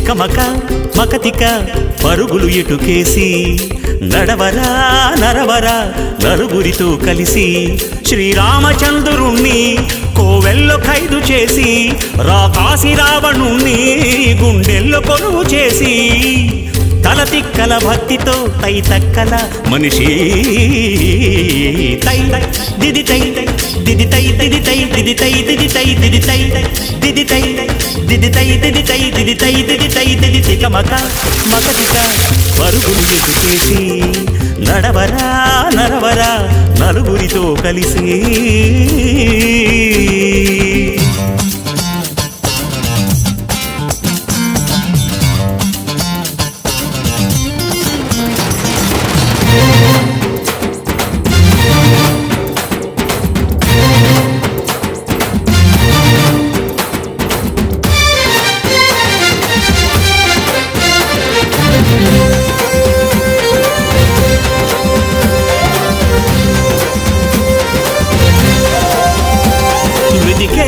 తికమక మకతిక పరుగులు ఎటుకేసి నడవరా నరవరా నలుగురితో కలిసి శ్రీరామచంద్రుణ్ణి కోవెల్లో ఖైదు చేసి రాకాసి రావణుణ్ణి గుండెల్లో కొలువు చేసి తల తిక్కల భక్తితో తై తక్కల మనిషి తై దిది తై దిది తై దిది తై దిది తై దిది తై దిది తై దిది తై దిది తై దిది తై దిది తై దిది తై దిది తికమక మకతిక పరుగులు ఎదుకేసి నడవరా నరవరా నలుగురితో కలిసి వెతికే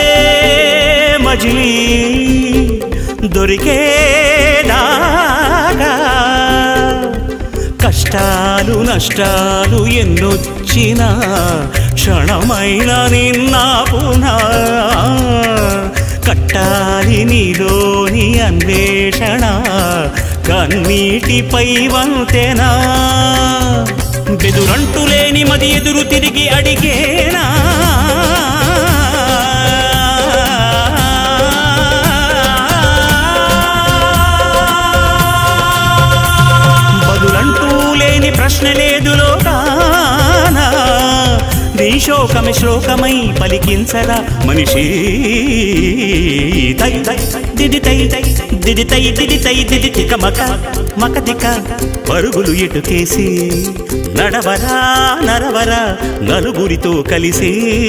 మజిలీ దొరికే దాగా కష్టాలు నష్టాలు ఎన్నొచ్చినా క్షణమైన నిన్న పునా కట్టాలి నీలోని అన్వేషణ కన్నీటిపై వంతెనా బెదురంటూ లేని మది ఎదురు తిరిగి అడిగేనా బదులంటూ లేని ప్రశ్న లేదు లోకాన నీ శోకమే శ్లోకమై పలికించరా మనిషి తై తై దిది తై తై దిది తై దిది తై దిది తిక మక మక తిక పరుగులు ఎటుకేసి నడవరా నరవరా నలుగురితో కలిసి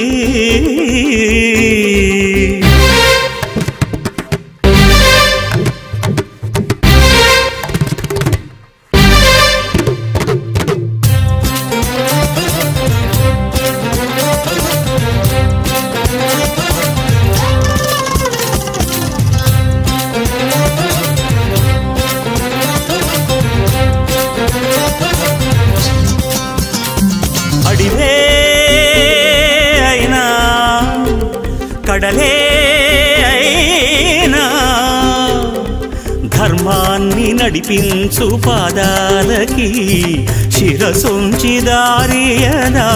అడివే అయినా కడలే అయినా ధర్మాన్ని నడిపించు పాదాలకి శిరసొంచి దారియనా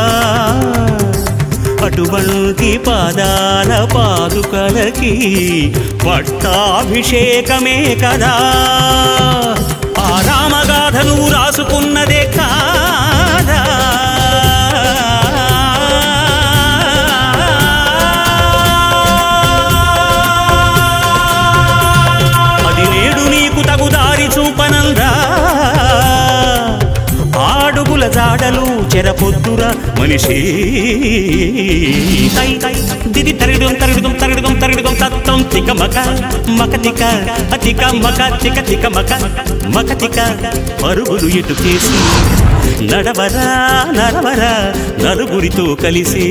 అటువంటి పాదాల పాదుకలకి పట్టాభిషేకమే కదా ఆ రామగాథను రాసుకున్నదే కాదా అది నేడు నీకు తగు దారి చూపనందా ఆడుగుల జాడలు చెరపొద్దుర మనిషి తై తై దిది తరిడుగం తరిడుగం తరిడుగం తరిడుగం తత్వం తిక మక మక తిక అతిక మక తిక తిక మక మక తిక పరుగులు ఎటుకేసి నడవరా నడవరా నలుగురితో కలిసి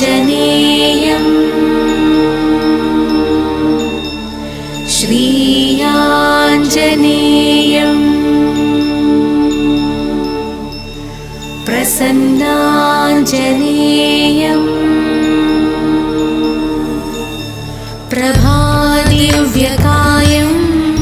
श्रीयाञ्जनेयम् श्रीयाञ्जनेयम् प्रसन्नाञ्जनेयम् प्रभादि